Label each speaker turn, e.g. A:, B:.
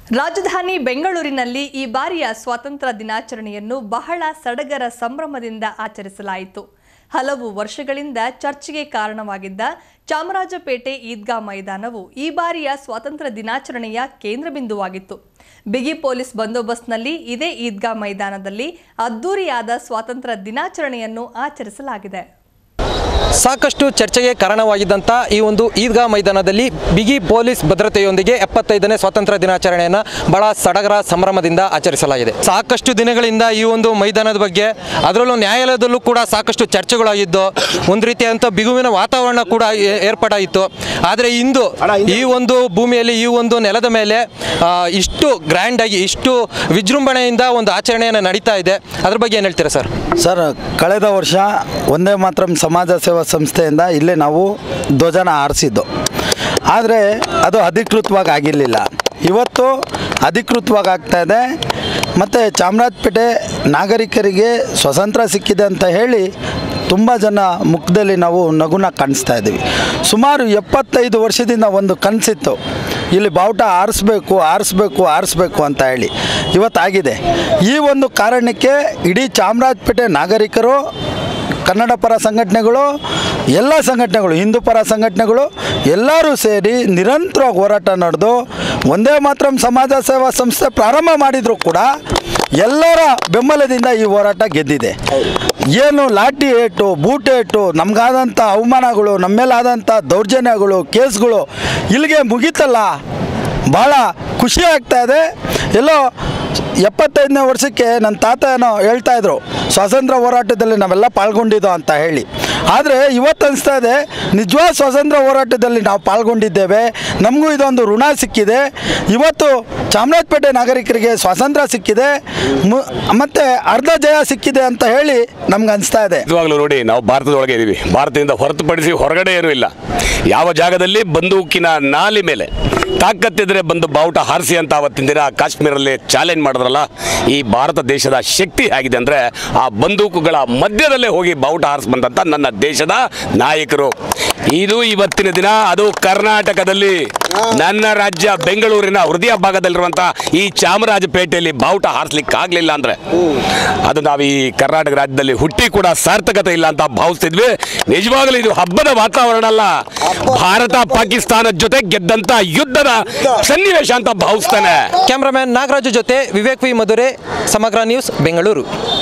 A: ರಾಜಧಾನಿ ಬೆಂಗಳೂರಿನಲ್ಲಿ ಈ ಬಾರಿಯ ಸ್ವಾತಂತ್ರ್ಯ ದಿನಾಚರಣೆಯನ್ನು ಬಹಳ ಸಡಗರ ಸಂಭ್ರಮದಿಂದ ಆಚರಿಸಲಾಯಿತು ಹಲವು ವರ್ಷಗಳಿಂದ ಚರ್ಚೆಗೆ ಕಾರಣವಾಗಿದ್ದ ಚಾಮರಾಜಪೇಟೆ ಈದ್ಗಾ ಮೈದಾನವು ಈ ಬಾರಿಯ ಸ್ವಾತಂತ್ರ್ಯ ದಿನಾಚರಣೆಯ ಕೇಂದ್ರ ಬಿಂದುವಾಗಿತ್ತು ಬಿಗಿ ಪೊಲೀಸ್ ಬಂದೋಬಸ್ತ್ನಲ್ಲಿ ಇದೇ ಈದ್ಗಾ ಮೈದಾನದಲ್ಲಿ ಅದ್ದೂರಿಯಾದ ಸ್ವಾತಂತ್ರ್ಯ ದಿನಾಚರಣೆಯನ್ನು ಆಚರಿಸಲಾಗಿದೆ
B: ಸಾಕಷ್ಟು ಚರ್ಚೆಗೆ ಕಾರಣವಾಗಿದ್ದಂಥ ಈ ಒಂದು ಈದ್ಗಾ ಮೈದಾನದಲ್ಲಿ ಬಿಗಿ ಪೊಲೀಸ್ ಭದ್ರತೆಯೊಂದಿಗೆ ಎಪ್ಪತ್ತೈದನೇ ಸ್ವಾತಂತ್ರ್ಯ ದಿನಾಚರಣೆಯನ್ನು ಬಹಳ ಸಡಗರ ಸಂಭ್ರಮದಿಂದ ಆಚರಿಸಲಾಗಿದೆ ಸಾಕಷ್ಟು ದಿನಗಳಿಂದ ಈ ಒಂದು ಮೈದಾನದ ಬಗ್ಗೆ ಅದರಲ್ಲೂ ನ್ಯಾಯಾಲಯದಲ್ಲೂ ಕೂಡ ಸಾಕಷ್ಟು ಚರ್ಚೆಗಳಾಗಿದ್ದು ಒಂದು ರೀತಿಯಾದಂಥ ಬಿಗುವಿನ ವಾತಾವರಣ ಕೂಡ ಏ- ಏರ್ಪಾಡಾಯಿತು ಆದರೆ ಇಂದು ಈ ಒಂದು ಭೂಮಿಯಲ್ಲಿ ಈ ಒಂದು ನೆಲದ ಮೇಲೆ ಆ, ಇಷ್ಟು ಗ್ರ್ಯಾಂಡ್ ಆಗಿ ಇಷ್ಟು ವಿಜೃಂಭಣೆಯಿಂದ ಒಂದು ಆಚರಣೆಯನ್ನು ನಡೀತಾ ಇದೆ ಅದ್ರ ಬಗ್ಗೆ ಏನು ಹೇಳ್ತೀರಾ ಸರ್
C: ಸರ್ ಕಳೆದ ವರ್ಷ ಒಂದೇ ಮಾತ್ರ ಸಮಾಜ ಸೇವಾ ಸಂಸ್ಥೆಯಿಂದ ಇಲ್ಲೇ ನಾವು ಧ್ವಜನ ಆರಿಸಿದ್ದು ಆದರೆ ಅದು ಅಧಿಕೃತವಾಗಿ ಆಗಿರಲಿಲ್ಲ ಇವತ್ತು ಅಧಿಕೃತವಾಗಿ ಆಗ್ತಾ ಇದೆ ಮತ್ತು ಚಾಮರಾಜಪೇಟೆ ನಾಗರಿಕರಿಗೆ ಸ್ವತಂತ್ರ ಸಿಕ್ಕಿದೆ ಅಂತ ಹೇಳಿ ತುಂಬ ಜನ ಮುಖದಲ್ಲಿ ನಾವು ನಗುನ ಕಾಣಿಸ್ತಾ ಇದ್ದೀವಿ ಸುಮಾರು ಎಪ್ಪತ್ತೈದು ವರ್ಷದಿಂದ ಒಂದು ಕನಸಿತ್ತು ಇಲ್ಲಿ ಬಾವುಟ ಆರಿಸ್ಬೇಕು ಆರಿಸ್ಬೇಕು ಆರಿಸ್ಬೇಕು ಅಂತ ಹೇಳಿ ಇವತ್ತಾಗಿದೆ ಈ ಒಂದು ಕಾರಣಕ್ಕೆ ಇಡೀ ಚಾಮರಾಜಪೇಟೆ ನಾಗರಿಕರು ಕನ್ನಡ ಪರ ಸಂಘಟನೆಗಳು ಎಲ್ಲ ಸಂಘಟನೆಗಳು ಹಿಂದೂ ಪರ ಸಂಘಟನೆಗಳು ಎಲ್ಲರೂ ಸೇರಿ ನಿರಂತರವಾಗಿ ಹೋರಾಟ ನಡೆದು ಒಂದೇ ಮಾತ್ರ ಸಮಾಜ ಸೇವಾ ಸಂಸ್ಥೆ ಪ್ರಾರಂಭ ಮಾಡಿದರೂ ಕೂಡ ಎಲ್ಲರ ಬೆಂಬಲದಿಂದ ಈ ಹೋರಾಟ ಗೆದ್ದಿದೆ ಏನು ಲಾಠಿ ಏಟು ಬೂಟ್ ಏಟು ನಮಗಾದಂಥ ಅವಮಾನಗಳು ನಮ್ಮ ಮೇಲಾದಂಥ ದೌರ್ಜನ್ಯಗಳು ಕೇಸ್ಗಳು ಇಲ್ಲಿಗೆ ಮುಗೀತಲ್ಲ ಭಾಳ ಖುಷಿ ಆಗ್ತಾ ಇದೆ ಎಲ್ಲೋ ಎಪ್ಪತ್ತೈದನೇ ವರ್ಷಕ್ಕೆ ನನ್ನ ತಾತ ಏನೋ ಹೇಳ್ತಾ ಇದ್ರು ಸ್ವಾತಂತ್ರ್ಯ ಹೋರಾಟದಲ್ಲಿ ನಾವೆಲ್ಲ ಪಾಲ್ಗೊಂಡಿದ್ದೋ ಅಂತ ಹೇಳಿ ಆದರೆ ಇವತ್ತು ಅನಿಸ್ತಾ ಇದೆ ನಿಜವಾದ ಸ್ವಾತಂತ್ರ್ಯ ಹೋರಾಟದಲ್ಲಿ ನಾವು ಪಾಲ್ಗೊಂಡಿದ್ದೇವೆ ನಮಗೂ ಇದೊಂದು ಋಣ ಸಿಕ್ಕಿದೆ ಇವತ್ತು ಚಾಮರಾಜಪೇಟೆ ನಾಗರಿಕರಿಗೆ ಸ್ವಾತಂತ್ರ್ಯ ಸಿಕ್ಕಿದೆ ಮು ಮತ್ತು ಅರ್ಧ ಜಯ ಸಿಕ್ಕಿದೆ ಅಂತ ಹೇಳಿ ನಮ್ಗೆ ಅನಿಸ್ತಾ ಇದೆ
D: ನಿಜವಾಗ್ಲೂ ನೋಡಿ ನಾವು ಭಾರತದೊಳಗೆ ಇದ್ದೀವಿ ಭಾರತದಿಂದ ಹೊರತುಪಡಿಸಿ ಹೊರಗಡೆ ಏನೂ ಇಲ್ಲ ಯಾವ ಜಾಗದಲ್ಲಿ ಬಂದೂಕಿನ ನಾಲಿ ಮೇಲೆ ತಾಕತ್ತಿದ್ರೆ ಬಂದು ಬಾವುಟ ಹಾರಿಸಿ ಅಂತ ಅವತ್ತಿನ ದಿನ ಕಾಶ್ಮೀರಲ್ಲಿ ಚಾಲೆಂಜ್ ಮಾಡಿದ್ರಲ್ಲ ಈ ಭಾರತ ದೇಶದ ಶಕ್ತಿ ಹೇಗಿದೆ ಅಂದರೆ ಆ ಬಂದೂಕುಗಳ ಮಧ್ಯದಲ್ಲೇ ಹೋಗಿ ಬಾವುಟ ಹಾರಿಸಿ ಬಂದಂಥ ನನ್ನ ದೇಶದ ನಾಯಕರು ಇದು ಇವತ್ತಿನ ದಿನ ಅದು ಕರ್ನಾಟಕದಲ್ಲಿ ನನ್ನ ರಾಜ್ಯ ಬೆಂಗಳೂರಿನ ಹೃದಯ ಭಾಗದಲ್ಲಿರುವಂಥ ಈ ಚಾಮರಾಜಪೇಟೆಯಲ್ಲಿ ಬಾವುಟ ಹಾರಿಸ್ಲಿಕ್ಕೆ ಆಗಲಿಲ್ಲ ಅಂದರೆ ಅದು ನಾವು ಈ ಕರ್ನಾಟಕ ರಾಜ್ಯದಲ್ಲಿ ಹುಟ್ಟಿ ಕೂಡ ಸಾರ್ಥಕತೆ ಇಲ್ಲ ಅಂತ ಭಾವಿಸ್ತಿದ್ವಿ ನಿಜವಾಗಲೂ ಇದು ಹಬ್ಬದ ವಾತಾವರಣ ಅಲ್ಲ ಭಾರತ ಪಾಕಿಸ್ತಾನದ ಜೊತೆ ಗೆದ್ದಂತ ಯುದ್ಧದ ಸನ್ನಿವೇಶ ಅಂತ ಭಾವಿಸ್ತಾನೆ
B: ಕ್ಯಾಮ್ರಾಮ್ಯಾನ್ ನಾಗರಾಜು ಜೊತೆ ವಿವೇಕ್ ವಿ ಮಧುರೆ ಸಮಗ್ರ ನ್ಯೂಸ್ ಬೆಂಗಳೂರು